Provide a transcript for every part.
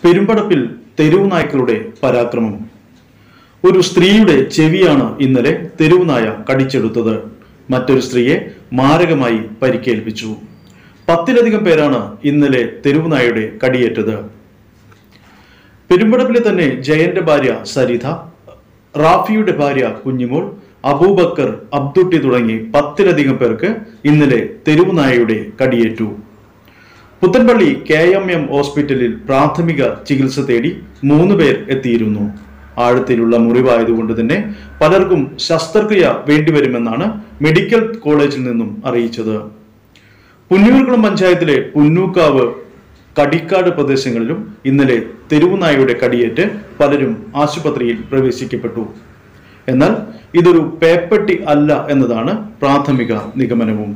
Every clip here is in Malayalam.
പെരുമ്പടപ്പിൽ തെരുവ് നായ്ക്കളുടെ പരാക്രമം ഒരു സ്ത്രീയുടെ ചെവിയാണ് ഇന്നലെ തെരുവ് നായ കടിച്ചെടുത്തത് മറ്റൊരു സ്ത്രീയെ മാരകമായി പരിക്കേൽപ്പിച്ചു പത്തിലധികം പേരാണ് ഇന്നലെ തെരുവ് നായയുടെ കടിയേറ്റത് പെരുമ്പടപ്പിലെ തന്നെ ജയന്റെ ഭാര്യ സരിത റാഫിയുടെ ഭാര്യ കുഞ്ഞിമോൾ അബൂബക്കർ അബ്ദുട്ടി തുടങ്ങി പത്തിലധികം പേർക്ക് ഇന്നലെ തെരുവ് നായയുടെ കടിയേറ്റു പുത്തൻപള്ളി കെ എം എം ഹോസ്പിറ്റലിൽ പ്രാഥമിക ചികിത്സ തേടി മൂന്ന് പേർ എത്തിയിരുന്നു ആഴത്തിലുള്ള മുറിവായതുകൊണ്ട് തന്നെ പലർക്കും ശസ്ത്രക്രിയ വേണ്ടിവരുമെന്നാണ് മെഡിക്കൽ കോളേജിൽ നിന്നും അറിയിച്ചത് പുന്നൂർകുളം പഞ്ചായത്തിലെ പുന്നൂക്കാവ് കടിക്കാട് പ്രദേശങ്ങളിലും ഇന്നലെ തെരുവുനായയുടെ കടിയേറ്റ് പലരും ആശുപത്രിയിൽ പ്രവേശിക്കപ്പെട്ടു എന്നാൽ ഇതൊരു പേപ്പട്ടി അല്ല എന്നതാണ് പ്രാഥമിക നിഗമനവും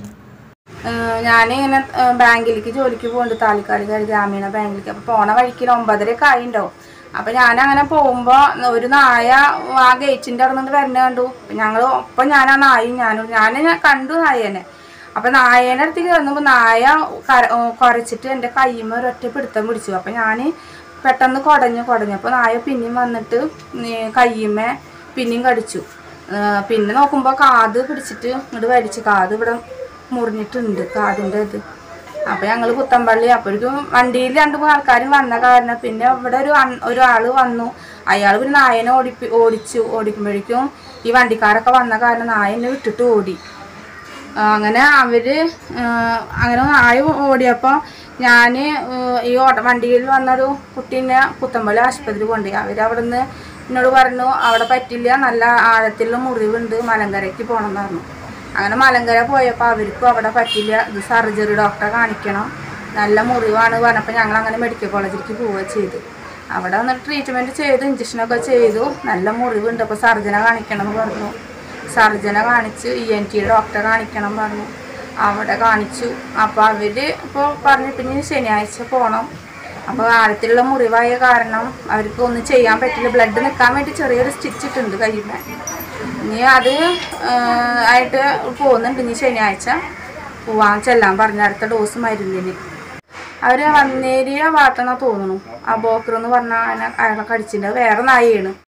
ഞാനിങ്ങനെ ബാങ്കിലേക്ക് ജോലിക്ക് പോകുന്നുണ്ട് താലിക്കാട് ഗ്രാമീണ ബാങ്കിലേക്ക് അപ്പോൾ പോണ വഴിക്ക് ഒരു ഒമ്പതരയൊക്കെ ആയിണ്ടാവും അപ്പോൾ ഞാനങ്ങനെ പോകുമ്പോൾ ഒരു നായ ആ ഗേറ്റിൻ്റെ അവിടെ നിന്ന് വരുന്ന കണ്ടു ഞങ്ങൾ ഒപ്പം ഞാൻ ആ നായും ഞാനും ഞാൻ കണ്ടു നായേനെ അപ്പം നായേനെ അടുത്തേക്ക് വന്നപ്പോൾ നായ കര കുരച്ചിട്ട് എൻ്റെ കയ്യുമ്മ ഒരൊറ്റ പിടുത്തം പിടിച്ചു അപ്പം ഞാൻ പെട്ടെന്ന് കുടഞ്ഞു കുടഞ്ഞു അപ്പോൾ നായ പിന്നെയും വന്നിട്ട് കയ്യുമ്മ പിന്നെയും കടിച്ചു ആ, പിന്നെ നോക്കുമ്പോൾ കാത് പിടിച്ചിട്ട് ഇങ്ങോട്ട് വലിച്ചു കാത് ഇവിടെ മുറിഞ്ഞിട്ടുണ്ട് കാതിൻ്റെ ഇത് അപ്പോൾ ഞങ്ങൾ പുത്തമ്പള്ളി അപ്പോഴേക്കും വണ്ടിയിൽ രണ്ട് മൂന്ന് ആൾക്കാരും വന്ന കാരണം പിന്നെ ഇവിടെ ഒരു അൺ- ഒരാൾ വന്നു അയാൾ പിന്നെ നായനെ ഓടിപ്പി ഓടിച്ചു ഓടിക്കുമ്പോഴേക്കും ഈ വണ്ടിക്കാരൊക്കെ വന്ന കാരണം നായനെ വിട്ടിട്ട് ഓടി ആ, അങ്ങനെ അവര് ആ, അങ്ങനെ നായ ഓടിയപ്പോൾ ഞാൻ ഈ ഓട്ട വണ്ടിയിൽ വന്നൊരു കുട്ടീനെ പുത്തമ്പള്ളി ആശുപത്രി കൊണ്ടുപോയി അവർ നിന്ന് എന്നോട് പറഞ്ഞു അവിടെ പറ്റില്ല നല്ല ആഴത്തിലുള്ള മുറിവുണ്ട് മലങ്കരയ്ക്ക് പോകണം എന്ന് പറഞ്ഞു അങ്ങനെ മലങ്കര പോയപ്പോൾ അവർക്കും അവിടെ പറ്റില്ല ഇത് സർജറി ഡോക്ടറെ കാണിക്കണം നല്ല മുറിവാണ് പറഞ്ഞപ്പോൾ ഞങ്ങൾ അങ്ങനെ മെഡിക്കൽ കോളേജിലേക്ക് പോവുക ചെയ്തു അവിടെ വന്നിട്ട് ട്രീറ്റ്മെൻറ്റ് ചെയ്തു ഇഞ്ചക്ഷനൊക്കെ ചെയ്തു നല്ല മുറിവുണ്ട് അപ്പോൾ സർജനെ കാണിക്കണം എന്ന് പറഞ്ഞു സർജനെ കാണിച്ച് ഇ എൻ ടി ഡോക്ടറെ കാണിക്കണം പറഞ്ഞു അവിടെ കാണിച്ചു അപ്പോൾ അവർ ഇപ്പോൾ പറഞ്ഞു പിന്നെ ഇനി ശനിയാഴ്ച പോകണം അപ്പോൾ ആഴത്തിലുള്ള മുറിവായ കാരണം അവർക്ക് ഒന്നും ചെയ്യാൻ പറ്റില്ല ബ്ലഡ് നിൽക്കാൻ വേണ്ടി ചെറിയൊരു സ്റ്റിച്ച് ഇട്ടുണ്ട് കയ്യിൽ ഇനി അത് ആ, ആയിട്ട് പോകുന്നുണ്ട് ഇനി ശനിയാഴ്ച പോവാൻ ചെല്ലാൻ പറഞ്ഞു അടുത്ത ഡോസ് മരുന്നിന് അവർ വന്നേരിയ ഭാഗത്തെന്നാ തോന്നുന്നു ആ ബോക്കർ എന്ന് പറഞ്ഞാൽ അയാളെ കടിച്ചിട്ടുണ്ട് അത് വേറെ നായയാണ്